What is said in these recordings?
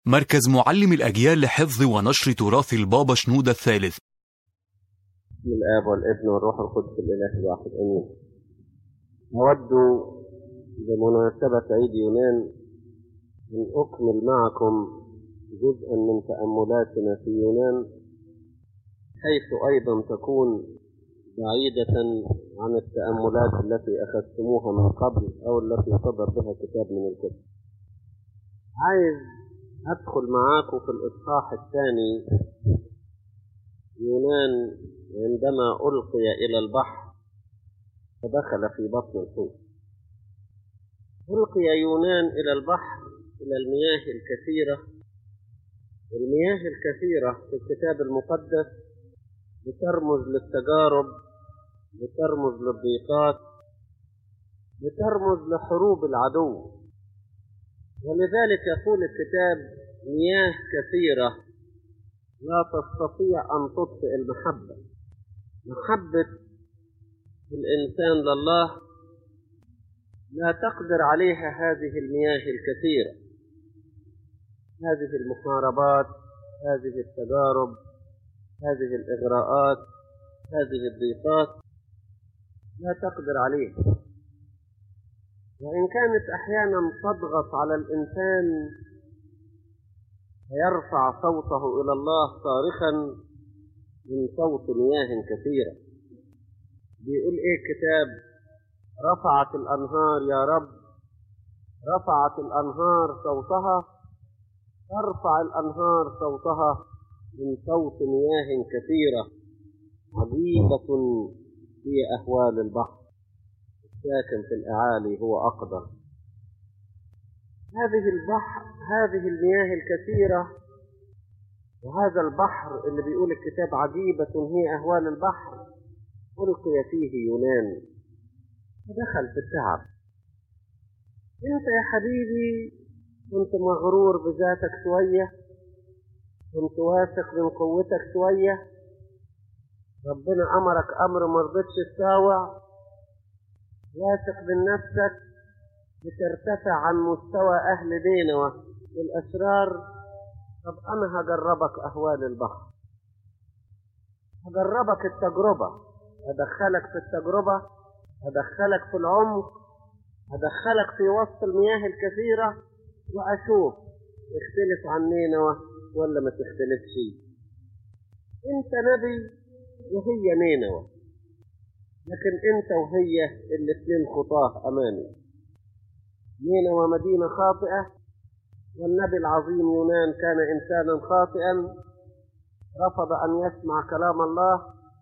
مركز معلم الأجيال لحفظ ونشر تراث البابا شنودة الثالث بسم الآب والابن والروح القدس الإله الواحد آمين. أود بمناسبة عيد يونان أن أكمل معكم جزءا من تأملاتنا في يونان حيث أيضا تكون بعيدة عن التأملات التي أخذتموها من قبل أو التي صدر بها كتاب من الكتب. عايز أدخل معاكم في الإصحاح الثاني يونان عندما ألقي إلى البحر فدخل في بطن الحوت ألقي يونان إلى البحر إلى المياه الكثيرة المياه الكثيرة في الكتاب المقدس بترمز للتجارب بترمز للضيقات بترمز لحروب العدو ولذلك يقول الكتاب مياه كثيرة لا تستطيع أن تطفئ المحبة محبة الإنسان لله لا تقدر عليها هذه المياه الكثيرة هذه المحاربات هذه التجارب هذه الإغراءات هذه الضيقات لا تقدر عليها وإن كانت أحيانا تضغط على الإنسان فيرفع صوته إلى الله صارخا من صوت مياه كثيرة بيقول إيه الكتاب رفعت الأنهار يا رب رفعت الأنهار صوتها ترفع الأنهار صوتها من صوت مياه كثيرة عجيبة هي أهوال البحر الساكن في الأعالي هو أقدر هذه البحر هذه المياه الكثيرة وهذا البحر اللي بيقول الكتاب عجيبة هي أهوال البحر ألقي فيه يونان فدخل في التعب أنت يا حبيبي كنت مغرور بذاتك شوية كنت واثق من قوتك شوية ربنا أمرك أمر مرضتش تساوع واثق من نفسك بترتفع عن مستوى أهل نينوى والأشرار طب أنا هجربك أهوال البحر هجربك التجربة أدخلك في التجربة أدخلك في العمق أدخلك في وسط المياه الكثيرة وأشوف اختلف عن نينوى ولا ما تختلفش أنت نبي وهي نينوى لكن أنت وهي الاثنين خطاه أمامي نينوى مدينة خاطئة والنبي العظيم يونان كان إنسانا خاطئا رفض أن يسمع كلام الله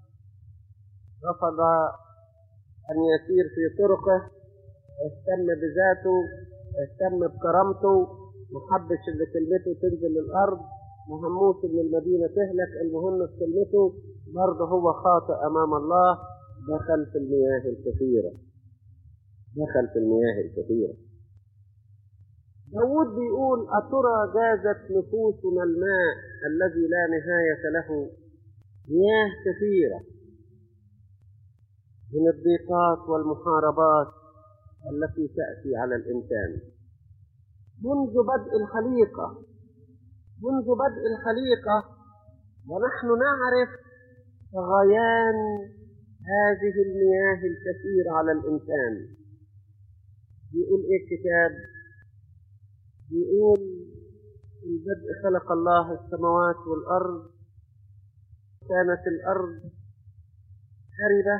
رفض أن يسير في طرقه اهتم بذاته اهتم بكرامته محبش اللي كلمته تنزل للأرض مهموش ان المدينة تهلك المهم في كلمته برضه هو خاطئ أمام الله دخل في المياه الكثيرة دخل في المياه الكثيرة داود بيقول أترى جازت نفوسنا الماء الذي لا نهاية له مياه كثيرة من الضيقات والمحاربات التي تأتي على الإنسان منذ بدء الخليقة منذ بدء الخليقة ونحن نعرف غيان هذه المياه الكثيرة على الإنسان بيقول إيه الكتاب بيقول في البدء خلق الله السماوات والأرض كانت الأرض خربة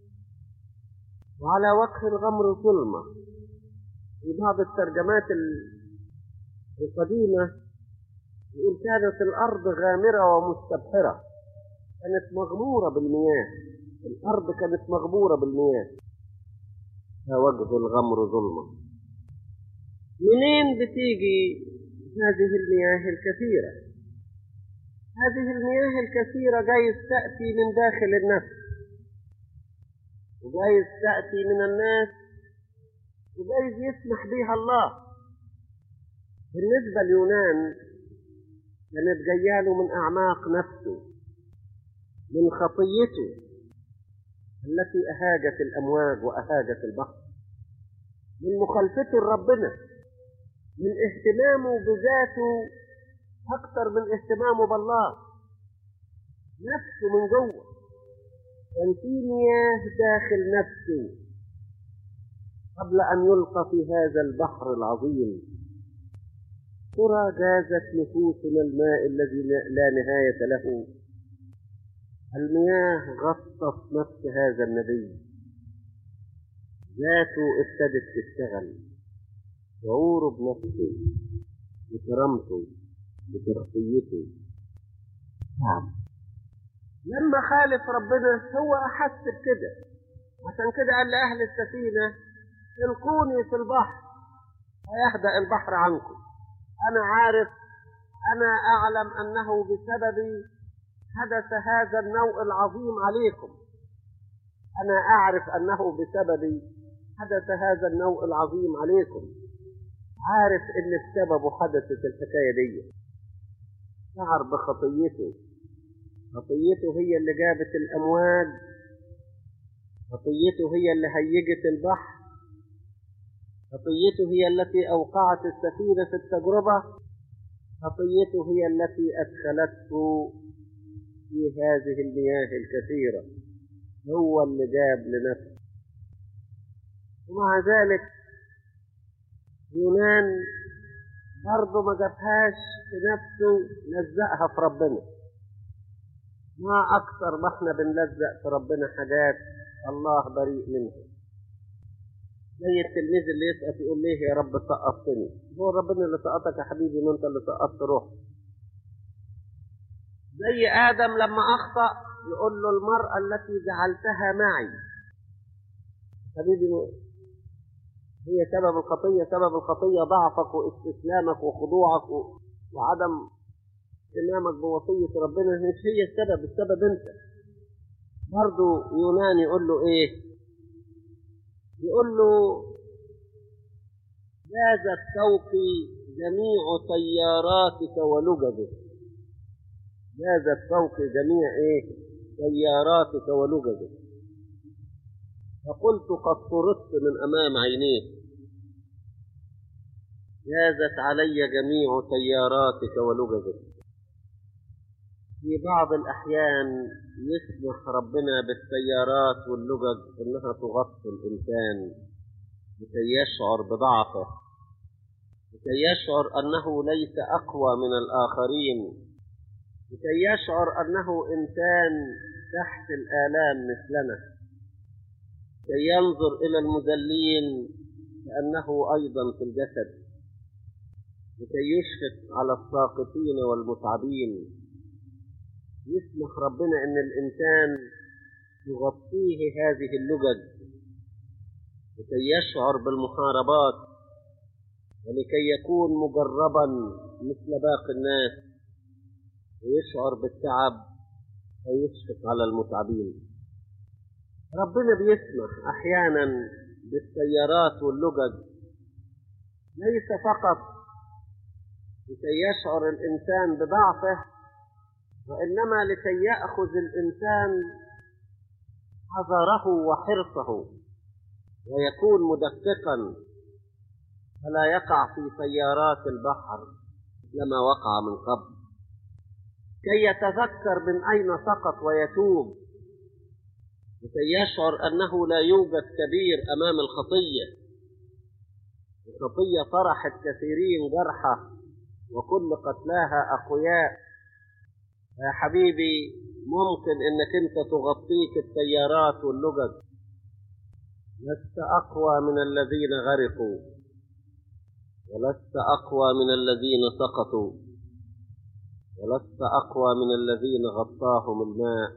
وعلى وجه الغمر ظلمة في بعض الترجمات القديمة يقول كانت الأرض غامرة ومستبحرة كانت مغمورة بالمياه الأرض كانت مغمورة بالمياه وجه الغمر ظلمة منين بتيجي هذه المياه الكثيرة هذه المياه الكثيرة جايز تأتي من داخل النفس وجايز تأتي من الناس وجايز يسمح بها الله بالنسبة ليونان كانت جاياله من أعماق نفسه من خطيته التي أهاجت الأمواج وأهاجت البحر من مخالفته لربنا من اهتمامه بذاته أكثر من اهتمامه بالله نفسه من جوه كان في مياه داخل نفسه قبل أن يلقى في هذا البحر العظيم ترى جازت نفوسنا الماء الذي لا نهاية له المياه غطت نفس هذا النبي ذاته ابتدت تشتغل شعوره بنفسه بكرامته بشخصيته نعم لما خالف ربنا هو أحس بكده عشان كده قال لأهل السفينة القوني في البحر ويهدأ البحر عنكم أنا عارف أنا أعلم أنه بسببي حدث هذا النوء العظيم عليكم أنا أعرف أنه بسببي حدث هذا النوء العظيم عليكم عارف إن بسببه حدثت الحكاية دي شعر بخطيته خطيته هي اللي جابت الأمواج خطيته هي اللي هيجت البحر خطيته هي التي أوقعت السفينة في التجربة خطيته هي التي أدخلته في هذه المياه الكثيرة هو اللي جاب لنفسه ومع ذلك يونان برضه ما جابهاش في نفسه لزقها في ربنا ما أكثر ما احنا بنلزق في ربنا حاجات الله بريء منها زي التلميذ اللي يسقط يقول ليه يا رب سقطتني هو ربنا اللي سقطك يا حبيبي ما انت اللي سقطت روحك زي آدم لما أخطأ يقول له المرأة التي جعلتها معي حبيبي هي سبب الخطية سبب الخطية ضعفك واستسلامك وخضوعك وعدم اهتمامك بوصية ربنا مش هي السبب السبب انت برضه يونان يقول له ايه يقول له جازت فوقي جميع طياراتك ولججك جازت فوقي جميع ايه طياراتك ولججك فقلت قد طردت من امام عينيك جازت علي جميع طياراتك ولججك في بعض الأحيان يسمح ربنا بالسيارات واللجج إنها تغطي الإنسان لكي يشعر بضعفه لكي يشعر أنه ليس أقوى من الآخرين لكي يشعر أنه إنسان تحت الآلام مثلنا كي ينظر إلى المذلين كأنه أيضا في الجسد لكي يشفق على الساقطين والمتعبين يسمح ربنا ان الانسان يغطيه هذه اللجج لكي يشعر بالمحاربات ولكي يكون مجربا مثل باقي الناس ويشعر بالتعب ويشفق على المتعبين ربنا بيسمح احيانا بالسيارات واللجج ليس فقط لكي يشعر الانسان بضعفه وإنما لكي يأخذ الإنسان حذره وحرصه ويكون مدققا فلا يقع في سيارات البحر لما وقع من قبل كي يتذكر من أين سقط ويتوب لكي يشعر أنه لا يوجد كبير أمام الخطية الخطية طرحت كثيرين جرحى وكل قتلاها أقوياء يا حبيبي ممكن انك انت تغطيك التيارات واللجج لست اقوى من الذين غرقوا ولست اقوى من الذين سقطوا ولست اقوى من الذين غطاهم الماء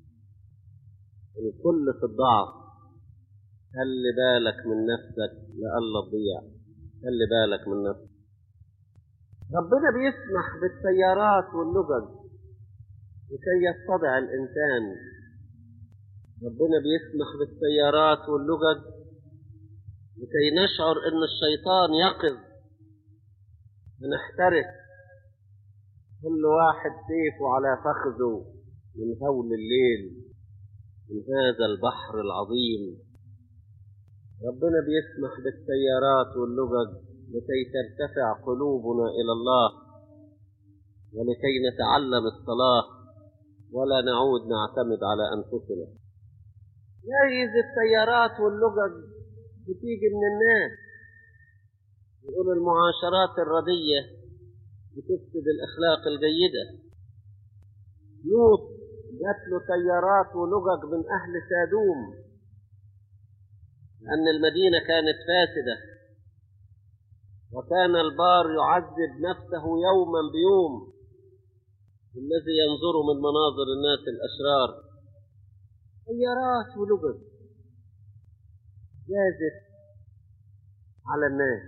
الكل في الضعف خلي بالك من نفسك لئلا تضيع خلي بالك من نفسك ربنا بيسمح بالسيارات واللجج لكي يتضع الإنسان ربنا بيسمح بالسيارات واللجج لكي نشعر أن الشيطان يقظ ونحترس كل واحد سيفه على فخذه من هول الليل من هذا البحر العظيم ربنا بيسمح بالسيارات واللجج لكي ترتفع قلوبنا إلى الله ولكي نتعلم الصلاة ولا نعود نعتمد على أنفسنا جايز التيارات واللجج بتيجي من الناس يقول المعاشرات الردية بتفسد الأخلاق الجيدة لوط جات له تيارات ولجج من أهل سادوم لأن المدينة كانت فاسدة وكان البار يعذب نفسه يوما بيوم الذي ينظر من مناظر الناس الأشرار تيارات ولجج جازت على الناس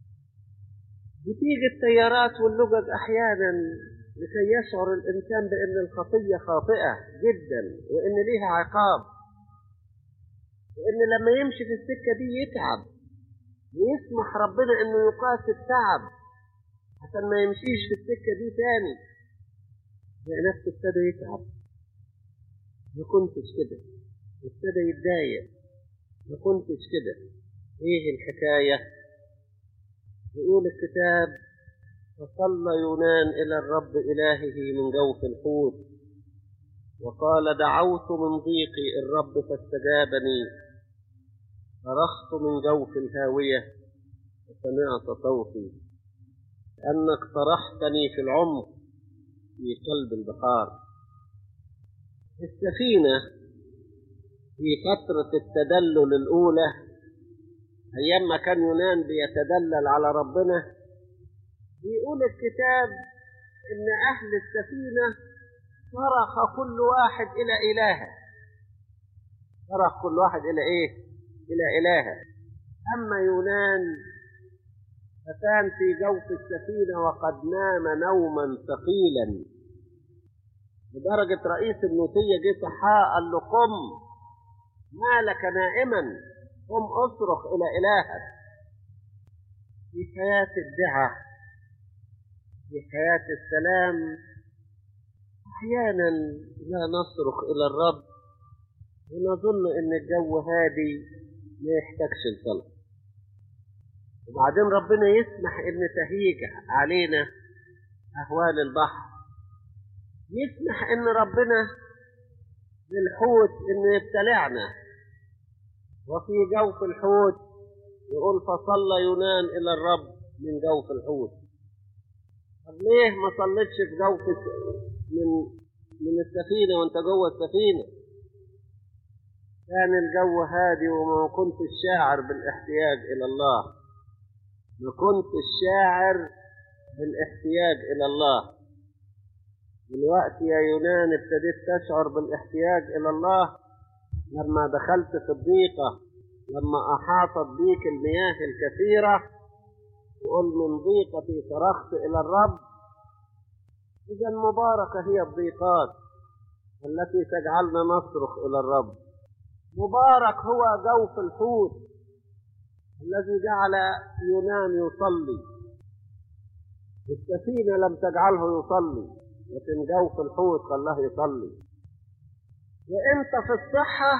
بتيجي التيارات واللجج أحيانا لكي يشعر الإنسان بأن الخطية خاطئة جدا وأن ليها عقاب وأن لما يمشي في السكة دي يتعب ويسمح ربنا أنه يقاس التعب عشان ما يمشيش في السكة دي تاني يلاقي نفسه ابتدى يتعب ما كنتش كده ابتدى يتضايق ما كنتش كده ايه الحكاية يقول الكتاب فصلى يونان إلى الرب إلهه من جوف الحوت وقال دعوت من ضيقي الرب فاستجابني صرخت من جوف الهاوية وسمعت صوتي أنك طرحتني في العمق في قلب البحار السفينة في فترة التدلل الأولى أيام ما كان يونان بيتدلل على ربنا بيقول الكتاب إن أهل السفينة صرخ كل واحد إلى إلهه صرخ كل واحد إلى إيه؟ إلى إلهه أما يونان فكان في جوف السفينة وقد نام نوما ثقيلا لدرجة رئيس النوتية جه صحاه قال له قم ما لك نائما قم اصرخ إلى إلهك في حياة الدعاء في حياة السلام أحيانا لا نصرخ إلى الرب ونظن إن الجو هادي ما يحتاجش الصلاة وبعدين ربنا يسمح إن تهيج علينا أهوال البحر يسمح إن ربنا للحوت إنه يبتلعنا وفي جوف الحوت يقول فصلى يونان إلى الرب من جوف الحوت طب ليه ما صليتش في جوف من من السفينة وانت جوه السفينة كان الجو هادي وما كنت شاعر بالاحتياج إلى الله ما كنت شاعر بالاحتياج إلى الله دلوقتي يا يونان ابتديت تشعر بالاحتياج إلى الله لما دخلت في الضيقة لما أحاطت بيك المياه الكثيرة تقول من ضيقتي صرخت إلى الرب إذا مباركة هي الضيقات التي تجعلنا نصرخ إلى الرب مبارك هو جوف الحوت الذي جعل يونان يصلي السفينة لم تجعله يصلي لكن جوف الحوت خلاه يصلي وانت في الصحة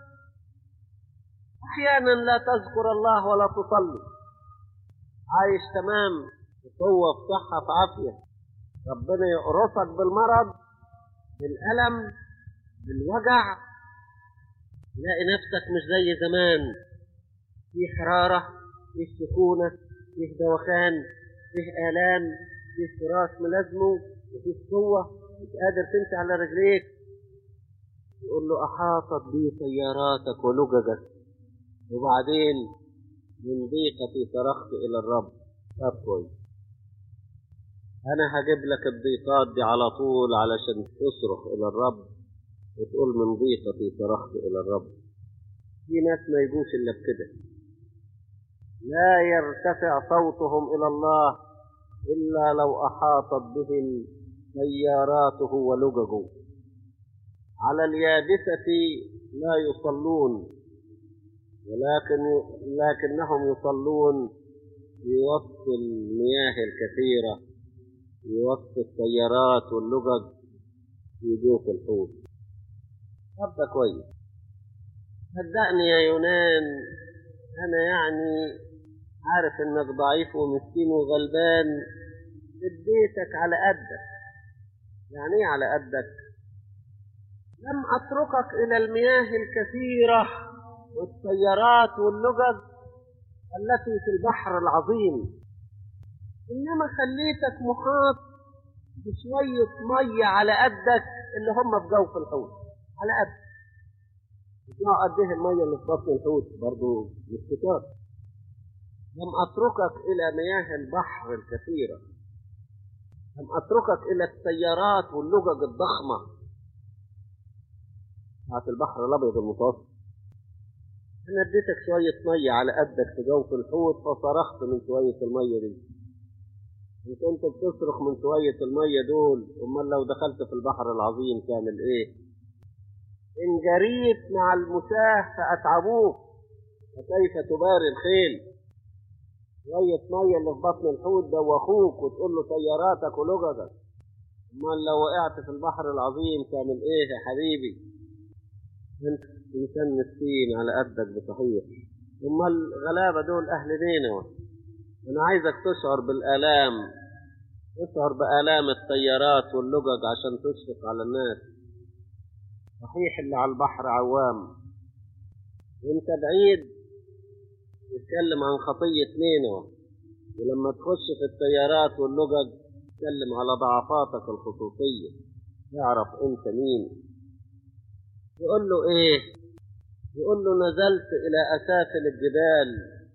احيانا لا تذكر الله ولا تصلي عايش تمام بقوة في صحة في عافية ربنا يقرصك بالمرض بالألم بالوجع تلاقي نفسك مش زي زمان في حرارة في سكونة في دوخان في آلام في فراش ملازمه وفي قوة مش قادر تمشي على رجليك يقول له أحاطت بي سياراتك ولججك وبعدين من ضيقتي صرخت إلى الرب طب كويس أنا هجيب لك الضيقات دي على طول علشان تصرخ إلى الرب وتقول من ضيقتي صرخت إلى الرب في ناس ما يجوش إلا بكده لا يرتفع صوتهم إلى الله إلا لو أحاطت بهم سياراته ولججه على اليابسة لا يصلون ولكن لكنهم يصلون في وسط المياه الكثيرة في وسط السيارات واللجج في جوف الحوت طب ده كويس صدقني يا يونان أنا يعني عارف إنك ضعيف ومسكين وغلبان اديتك على قدك يعني ايه على قدك لم اتركك الى المياه الكثيره والسيارات واللجج التي في البحر العظيم انما خليتك محاط بشويه ميه على قدك اللي هم في جوف الحوت على قدك اسمعوا قد ايه الميه اللي في بطن الحوت برضه مش كتار لم اتركك الى مياه البحر الكثيره لم اتركك الى السيارات واللجج الضخمه بتاعت البحر الابيض المتوسط انا اديتك شويه ميه على قدك في جوف الحوت فصرخت من شويه الميه دي انت انت بتصرخ من شويه الميه دول امال لو دخلت في البحر العظيم تعمل ايه ان جريت مع المساه فاتعبوك فكيف تباري الخيل شويه ميه اللي في بطن الحوت دوخوك وتقول له سياراتك ولججك امال لو وقعت في البحر العظيم تعمل ايه يا حبيبي انت انسان مسكين على قدك بصحيح امال الغلابه دول اهل نينوى انا عايزك تشعر بالالام تشعر بالام الطيارات واللجج عشان تشفق على الناس صحيح اللي على البحر عوام وانت بعيد تتكلم عن خطيه نينوى ولما تخش في الطيارات واللجج تتكلم على ضعفاتك الخصوصيه تعرف انت مين يقول له ايه يقول له نزلت الى اسافل الجبال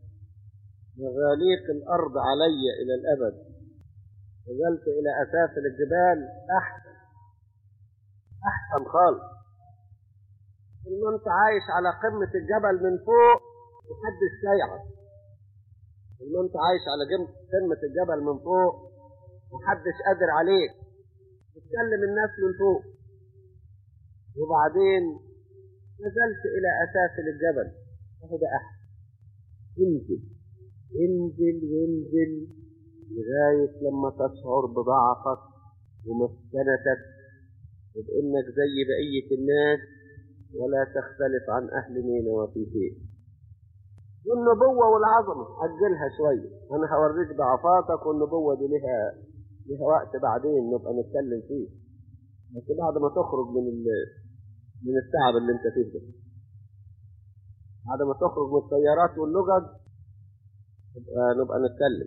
مغاليق الارض علي الى الابد نزلت الى اسافل الجبال احسن احسن خالص لما انت عايش على قمة الجبل من فوق محدش شايعك لما انت عايش على قمة الجبل من فوق محدش قادر عليك بتكلم الناس من فوق وبعدين نزلت إلى أسافل الجبل وهو ده أحسن انزل انزل وانزل لغاية لما تشعر بضعفك ومسكنتك وبإنك زي بقية الناس ولا تختلف عن أهل نينوى في شيء والنبوة والعظمة أجلها شوية أنا هوريك ضعفاتك والنبوة دي لها لها وقت بعدين نبقى نتكلم فيه بس بعد ما تخرج من من التعب اللي انت فيه ده بعد ما تخرج من الطيارات واللجج نبقى, نبقى نتكلم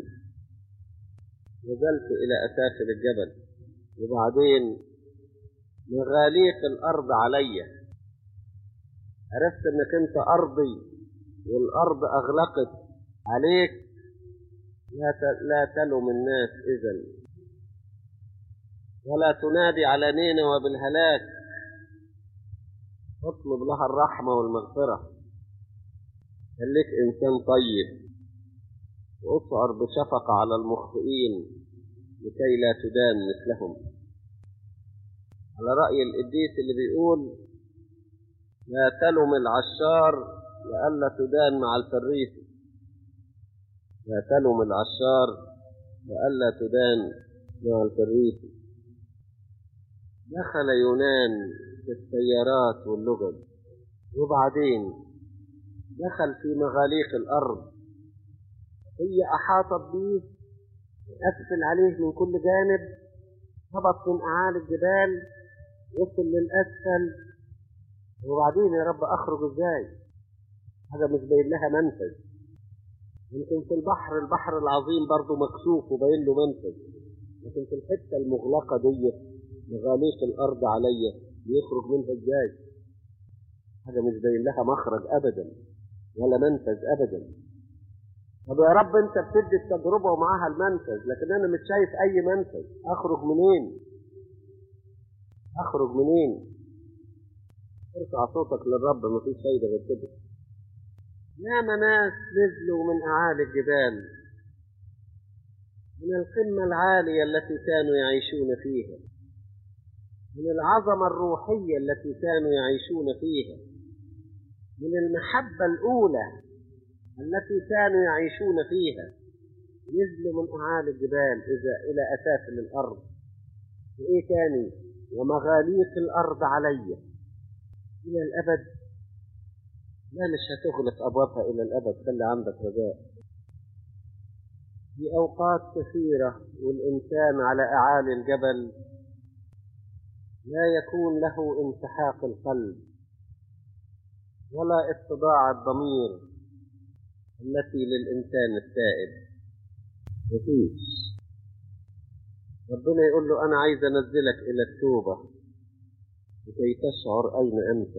نزلت إلى أسافل الجبل وبعدين مغاليق الأرض علي عرفت إنك أنت أرضي والأرض أغلقت عليك لا لا تلوم الناس إذا ولا تنادي على نينوى بالهلاك اطلب لها الرحمة والمغفرة خليك إنسان طيب واشعر بشفقة على المخطئين لكي لا تدان مثلهم على رأي القديس اللي بيقول لا تلم العشار لئلا تدان مع الفريسي لا تلم العشار لئلا تدان مع الفريسي دخل يونان في السيارات واللجج وبعدين دخل في مغاليق الأرض هي أحاطت به أسفل عليه من كل جانب هبط من أعالي الجبال وصل للأسفل وبعدين يا رب أخرج إزاي هذا مش باين لها منفذ يمكن في البحر البحر العظيم برضه مكشوف وباين له منفذ لكن في الحتة المغلقة دي مغاليق الأرض عليا يخرج منها إزاي هذا مش باين لها مخرج أبدا ولا منفذ أبدا طب يا رب أنت بتدي التجربة ومعاها المنفذ لكن أنا مش شايف أي منفذ أخرج منين أخرج منين ارفع صوتك للرب مفيش فايدة غير كده ياما ناس نزلوا من أعالي الجبال من القمة العالية التي كانوا يعيشون فيها من العظمة الروحية التي كانوا يعيشون فيها من المحبة الأولى التي كانوا يعيشون فيها نزلوا من أعالي الجبال إذا إلى أسافل الأرض وإيه تاني ومغاليق الأرض علي إلى الأبد لا مش هتغلق أبوابها إلى الأبد خلي عندك رجاء في أوقات كثيرة والإنسان على أعالي الجبل لا يكون له انسحاق القلب ولا اتضاع الضمير التي للإنسان التائب مفيش ربنا يقول له أنا عايز أنزلك إلى التوبة لكي تشعر أين أنت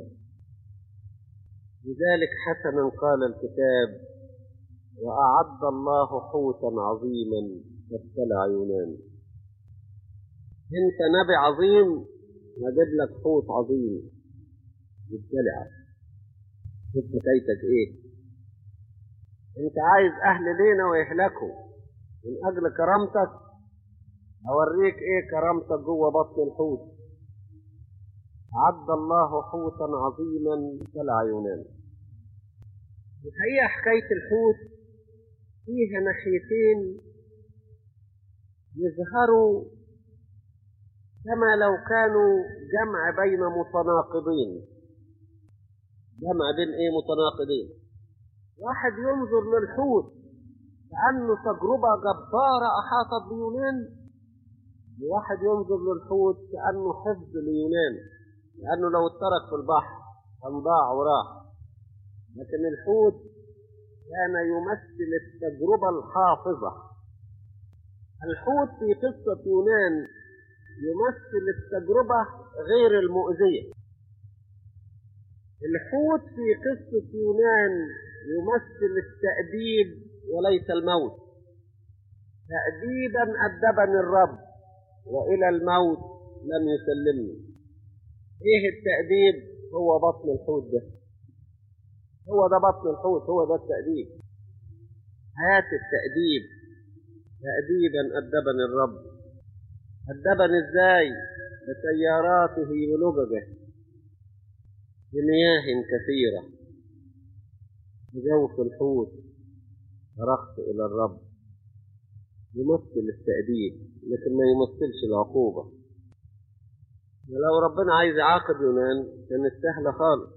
لذلك حسنا قال الكتاب وأعد الله حوتا عظيما فابتلع يونان انت نبي عظيم هجيب لك حوت عظيم يبتلعك شوف حكايتك ايه انت عايز اهل لينا ويهلكوا من اجل كرامتك اوريك ايه كرامتك جوه بطن الحوت عد الله حوتا عظيما بلع يونان الحقيقه حكايه الحوت فيها ناحيتين يظهروا كما لو كانوا جمع بين متناقضين جمع بين ايه متناقضين واحد ينظر للحوت كأنه تجربة جبارة أحاطت بيونان وواحد ينظر للحوت كأنه حفظ ليونان لأنه لو اترك في البحر كان ضاع وراح لكن الحوت كان يمثل التجربة الحافظة الحوت في قصة يونان يمثل التجربة غير المؤذية الحوت في قصة يونان يمثل التأديب وليس الموت تأديبا أدبني الرب وإلى الموت لم يسلمني إيه التأديب هو بطن الحوت ده هو ده بطن الحوت هو ده التأديب حياة التأديب تأديبا أدبني الرب أدبني إزاي بسياراته ولججه بمياه كثيرة بجوف الحوت صرخت إلى الرب يمثل التأديب لكن ما يمثلش العقوبة ولو ربنا عايز يعاقب يونان كانت سهلة خالص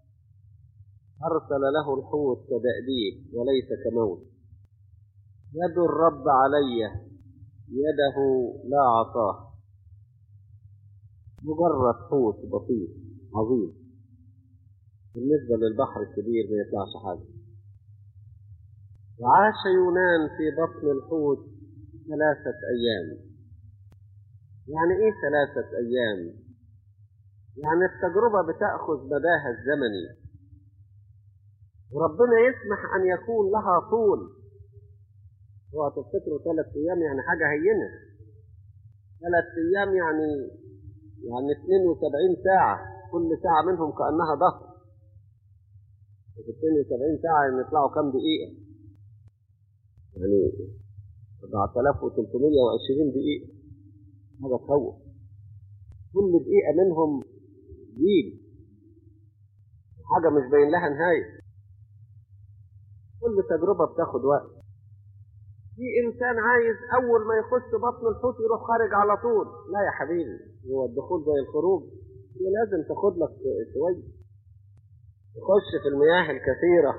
أرسل له الحوت كتأديب وليس كموت يد الرب علي يده لا عصاه مجرد حوت بسيط عظيم بالنسبة للبحر الكبير ما يطلعش حاجة وعاش يونان في بطن الحوت ثلاثة أيام يعني إيه ثلاثة أيام؟ يعني التجربة بتأخذ مداها الزمني وربنا يسمح أن يكون لها طول هو تفتكروا ثلاث أيام يعني حاجة هينة ثلاث أيام يعني يعني 72 ساعة كل ساعة منهم كأنها ضغط في 72 ساعة يعني يطلعوا كام دقيقة يعني 4320 دقيقة هذا تخوف كل دقيقة منهم جيل حاجة مش باين لها نهاية كل تجربة بتاخد وقت في إنسان عايز أول ما يخش بطن الحوت يروح خارج على طول لا يا حبيبي هو الدخول زي الخروج هي لازم تاخد لك شوية تخش في المياه الكثيرة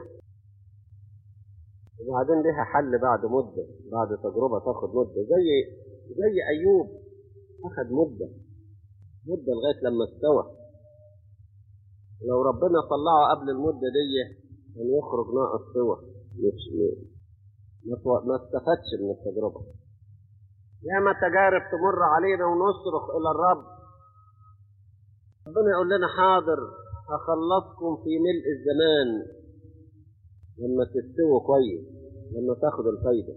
وبعدين لها حل بعد مدة بعد تجربة تاخد مدة زي زي أيوب أخد مدة مدة لغاية لما استوى لو ربنا طلعه قبل المدة دي كان يخرج ناقص سوى مش ما استفادش من التجربة ياما تجارب تمر علينا ونصرخ إلى الرب ربنا يقول لنا حاضر هخلصكم في ملء الزمان لما تستووا كويس لما تاخدوا الفايدة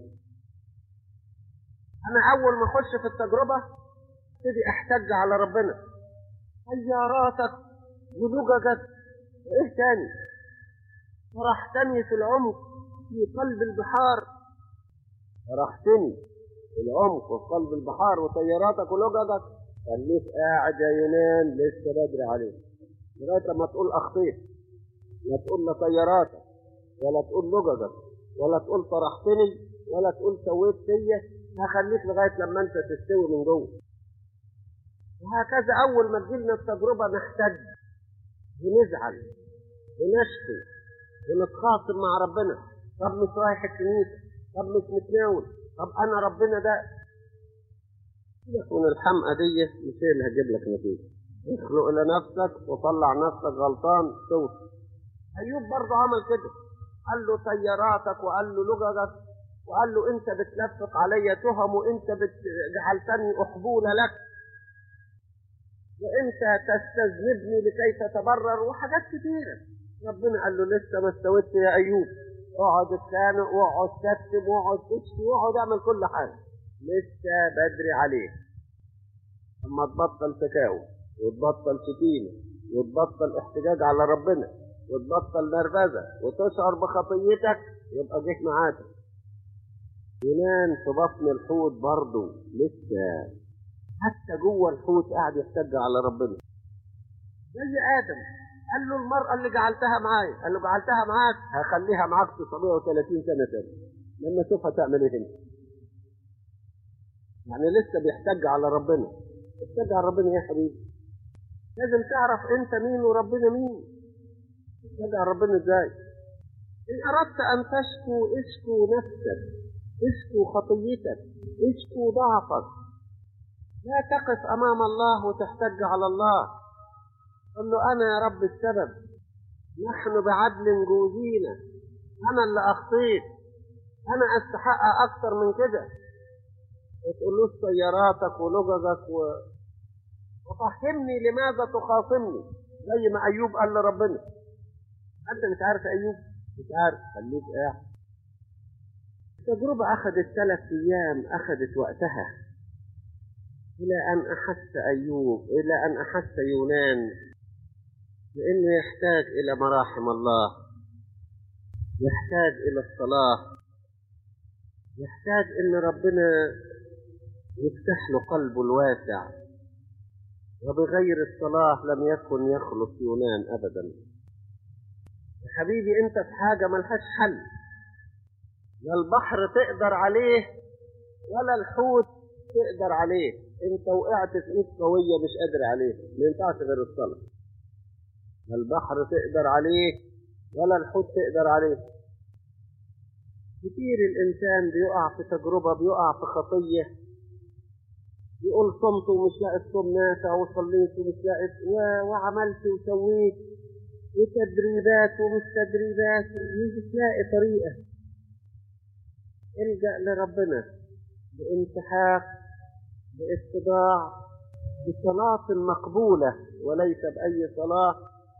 أنا أول ما أخش في التجربة ابتدي أحتج على ربنا سياراتك ولججك إيه تاني فرحتني في العمق في قلب البحار فرحتني في العمق وفي قلب البحار وسياراتك ولججك خليك قاعد يا يونان لسه بدري عليك لغاية لما تقول أخطيت لا تقول لا سياراتك ولا تقول لججك ولا تقول فرحتني ولا تقول سويت فيا هخليك لغاية لما أنت تستوي من جوه وهكذا أول ما تجيلنا التجربة نحتج ونزعل ونشكي ونتخاصم مع ربنا طب مش رايح الكنيسة طب مش متناول طب أنا ربنا ده سيبك من الحمقى دي مش هي اللي هتجيب لك نتيجة اخلق لنفسك وطلع نفسك غلطان توصل أيوب برضه عمل كده قال له طياراتك وقال له لججك وقال له أنت بتلفق علي تهم وأنت بت- جعلتني أحبول لك وأنت تستذنبني لكي تتبرر وحاجات كتيرة ربنا قال له لسه ما استويتش يا أيوب اقعد اتخانق واقعد تكتب واقعد تشكي واقعد اعمل كل حاجة لسه بدري عليك اما تبطل تكاوي وتبطل شتيمة وتبطل احتجاج على ربنا وتبطل نرفزة وتشعر بخطيتك يبقى جه معاك ينام في بطن الحوت برضه لسه حتى جوه الحوت قاعد يحتج على ربنا زي ادم قال له المرأة اللي جعلتها معايا قال له جعلتها معاك هخليها معاك 930 سنة تاني لما اشوفها تعمل ايه هنا يعني لسه بيحتج على ربنا احتج على ربنا يا حبيبي لازم تعرف انت مين وربنا مين تحتج على ربنا ازاي ان اردت ان تشكو اشكو نفسك اشكو خطيتك اشكو ضعفك لا تقف امام الله وتحتج على الله قل له انا يا رب السبب نحن بعدل جوزينا انا اللي اخطيت انا استحق اكثر من كده وتقول له سياراتك ولججك و... وفهمني لماذا تخاصمني زي ما ايوب قال لربنا انت مش عارف ايوب مش عارف خليك قاعد التجربة أخذت ثلاث أيام أخذت وقتها إلى أن أحس أيوب إلى أن أحس يونان لأنه يحتاج إلى مراحم الله يحتاج إلى الصلاة يحتاج إن ربنا يفتح له قلبه الواسع وبغير الصلاة لم يكن يخلص يونان أبدا يا حبيبي أنت في حاجة ملهاش حل لا البحر تقدر عليه ولا الحوت تقدر عليه انت وقعت في ايد قوية مش قادر عليه ما ينفعش غير الصلاة لا البحر تقدر عليه ولا الحوت تقدر عليه كتير الانسان بيقع في تجربة بيقع في خطية يقول صمت ومش لاقي الصوم نافع وصليت ومش لاقي و- وعملت وسويت وتدريبات ومش تدريبات مش لاقي طريقة الجأ لربنا بانتحاق باتباع بصلاة مقبولة وليس بأي صلاة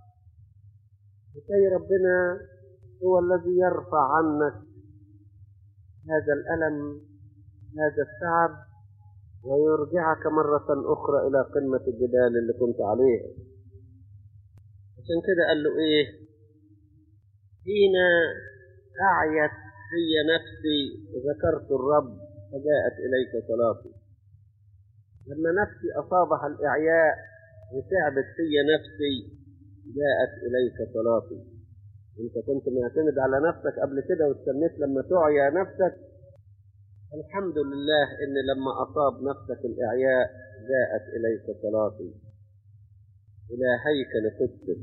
لكي ربنا هو الذي يرفع عنك هذا الألم هذا التعب ويرجعك مرة أخرى إلى قمة الجبال اللي كنت عليها عشان كده قال له إيه حين أعيت في نفسي ذكرت الرب فجاءت إليك صلاتي لما نفسي أصابها الإعياء وتعبت في نفسي جاءت إليك صلاتي أنت كنت معتمد على نفسك قبل كده واستنيت لما تعيا نفسك الحمد لله إن لما أصاب نفسك الإعياء جاءت إليك صلاتي إلى هيكل قدسك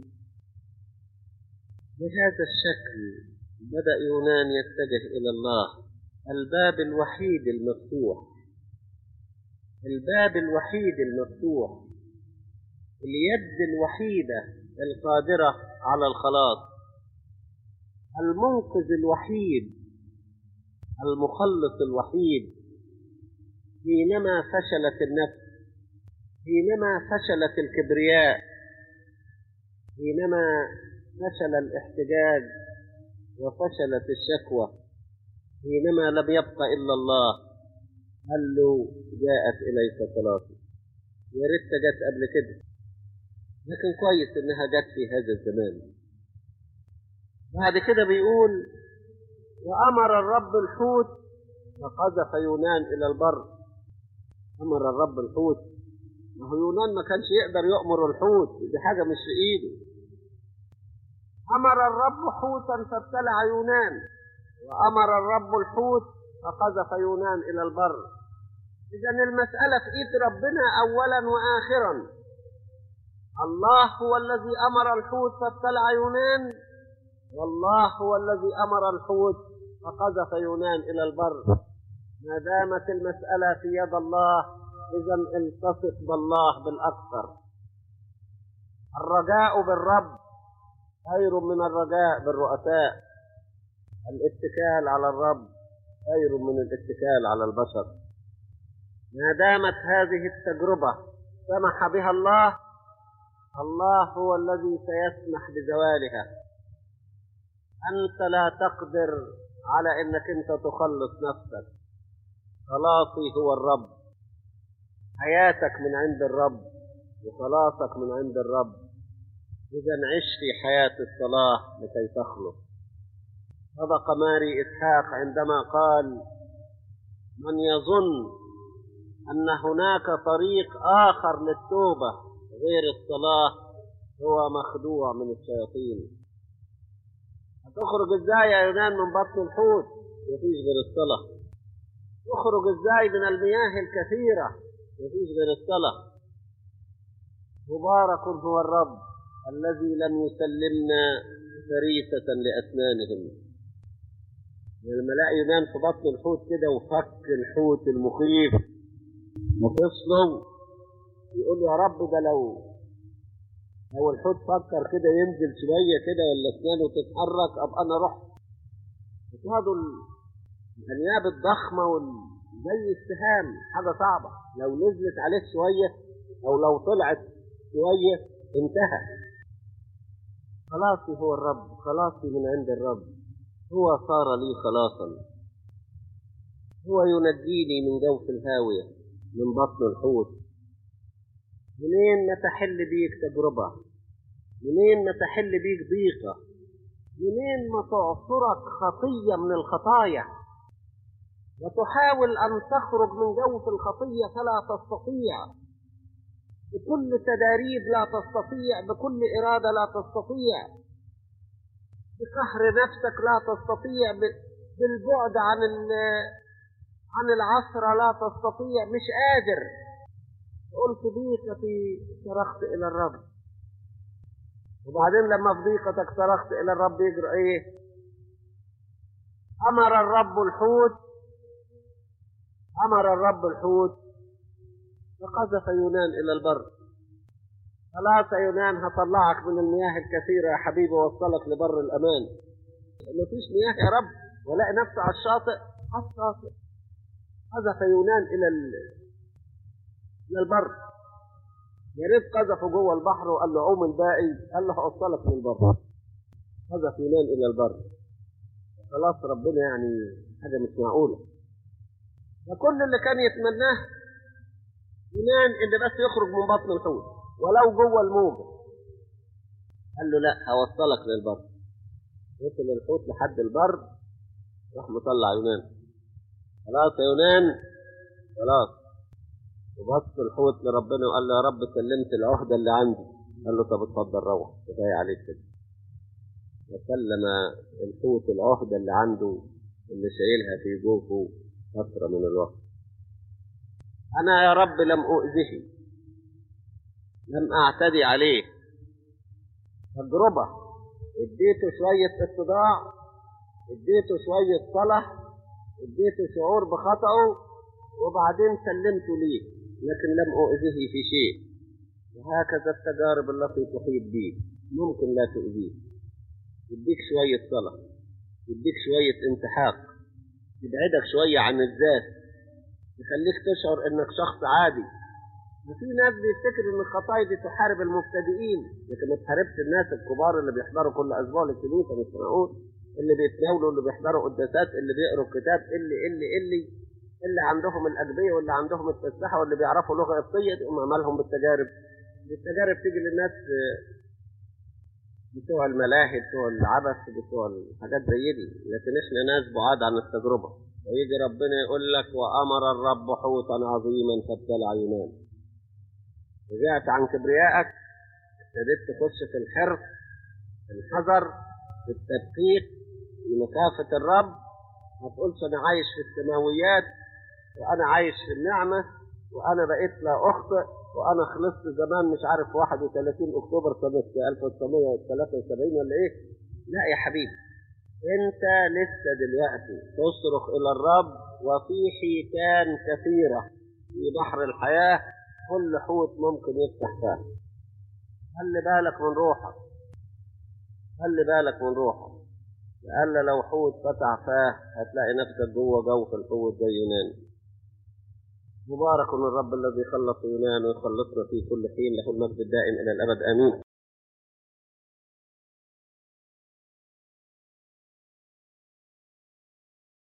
بهذا الشكل بدأ يونان يتجه إلى الله الباب الوحيد المفتوح الباب الوحيد المفتوح اليد الوحيدة القادرة على الخلاص المنقذ الوحيد المخلص الوحيد حينما فشلت النفس حينما فشلت الكبرياء حينما فشل الاحتجاج وفشلت الشكوى حينما لم يبق إلا الله قال له جاءت إليك صلاتي يا ريت جت قبل كده لكن كويس إنها جت في هذا الزمان بعد كده بيقول وأمر الرب الحوت فقذف يونان إلى البر أمر الرب الحوت ما هو يونان ما كانش يقدر يأمر الحوت دي حاجة مش في إيده أمر الرب حوتا فابتلع يونان وأمر الرب الحوت فقذف يونان إلى البر إذا المسألة في إيد ربنا أولا وآخرا الله هو الذي أمر الحوت فابتلع يونان والله هو الذي أمر الحوت فقذف يونان إلى البر ما دامت المسألة في يد الله إذا التصق بالله بالأكثر الرجاء بالرب خير من الرجاء بالرؤساء الاتكال على الرب خير من الاتكال على البشر ما دامت هذه التجربة سمح بها الله الله هو الذي سيسمح بزوالها أنت لا تقدر على أنك أنت تخلص نفسك خلاصي هو الرب حياتك من عند الرب وخلاصك من عند الرب إذا عش في حياة الصلاة لكي تخلص صدق ماري إسحاق عندما قال من يظن أن هناك طريق آخر للتوبة غير الصلاة هو مخدوع من الشياطين هتخرج ازاي يا يونان من بطن الحوت مفيش غير الصلاة تخرج ازاي من المياه الكثيرة مفيش غير الصلاة مبارك هو الرب الذي لم يسلمنا فريسة لأسنانهم لما الاقي يونان في بطن الحوت كده وفك الحوت المخيف وفصله يقول يا رب ده لو لو الحوت فكر كده ينزل شويه كده ولا اسنانه تتحرك ابقى انا رحت هذا الانياب الضخمه وال... زي السهام حاجه صعبه لو نزلت عليه شويه او لو طلعت شويه انتهى خلاصي هو الرب خلاصي من عند الرب هو صار لي خلاصا هو ينجيني من جوف الهاوية من بطن الحوت منين ما تحل بيك تجربة منين ما تحل بيك ضيقة منين ما تعصرك خطية من الخطايا وتحاول أن تخرج من جوف الخطية فلا تستطيع بكل تداريب لا تستطيع بكل إرادة لا تستطيع بقهر نفسك لا تستطيع بالبعد عن عن العصر لا تستطيع مش قادر قلت ضيقتي صرخت الى الرب وبعدين لما في ضيقتك صرخت الى الرب يجرى ايه امر الرب الحوت امر الرب الحوت فقذف يونان الى البر خلاص يا يونان هطلعك من المياه الكثيرة يا حبيبي ووصلك لبر الأمان مفيش مياه يا رب ولاقي نفسه على الشاطئ على الشاطئ قذف يونان إلى إلى البر يا ريت قذفه جوه البحر وقال له عوم الباقي قال له هوصلك للبر قذف يونان إلى البر خلاص ربنا يعني حاجة مش معقولة فكل اللي كان يتمناه يونان إن بس يخرج من بطن الحوت ولو جوه الموجة قال له لا هوصلك للبر وصل الحوت لحد البر راح مطلع يونان خلاص يا يونان خلاص وبص الحوت لربنا وقال له يا رب سلمت العهدة اللي عندي قال له طب اتفضل روح كفاية عليك كده وسلم الحوت العهدة اللي عنده اللي شايلها في جوفه فترة من الوقت أنا يا رب لم أؤذه لم أعتدي عليه تجربة اديته شوية اتضاع اديته شوية صلاة اديته شعور بخطأه وبعدين سلمته ليه لكن لم أؤذه في شيء وهكذا التجارب التي تحيط به ممكن لا تؤذيه يديك شوية صلاة يديك شوية انتحاق يبعدك شوية عن الذات يخليك تشعر انك شخص عادي وفي ناس بيفتكر ان الخطايا دي تحارب المبتدئين لكن ما تحاربش الناس الكبار اللي بيحضروا كل اسبوع للكنيسه مش معقول اللي بيتناولوا اللي بيحضروا قداسات اللي بيقروا الكتاب اللي اللي اللي اللي عندهم الاجبيه واللي عندهم التسبحه واللي بيعرفوا لغه قبطيه تقوم عملهم بالتجارب التجارب تيجي للناس بتوع الملاهي بتوع العبث بتوع الحاجات زي دي لكن احنا ناس بعاد عن التجربه ويجي ربنا يقول لك وامر الرب حوتا عظيما فابتلع يونان رجعت عن كبريائك ابتديت تخش في الحرص في الحذر في التدقيق في مكافة الرب ما تقولش أنا عايش في السماويات وأنا عايش في النعمة وأنا بقيت لا أخطئ وأنا خلصت زمان مش عارف 31 أكتوبر سنة 1973 ولا إيه لا يا حبيبي أنت لسه دلوقتي تصرخ إلى الرب وفي حيتان كثيرة في بحر الحياة كل حوت ممكن يفتح فاه خلي بالك من روحك خلي بالك من روحك لألا لو حوت فتح فاه هتلاقي نفسك جوه جو في الحوت زي يونان مبارك الرب الذي خلص يونان ويخلصنا في كل حين له المجد الدائم إلى الأبد آمين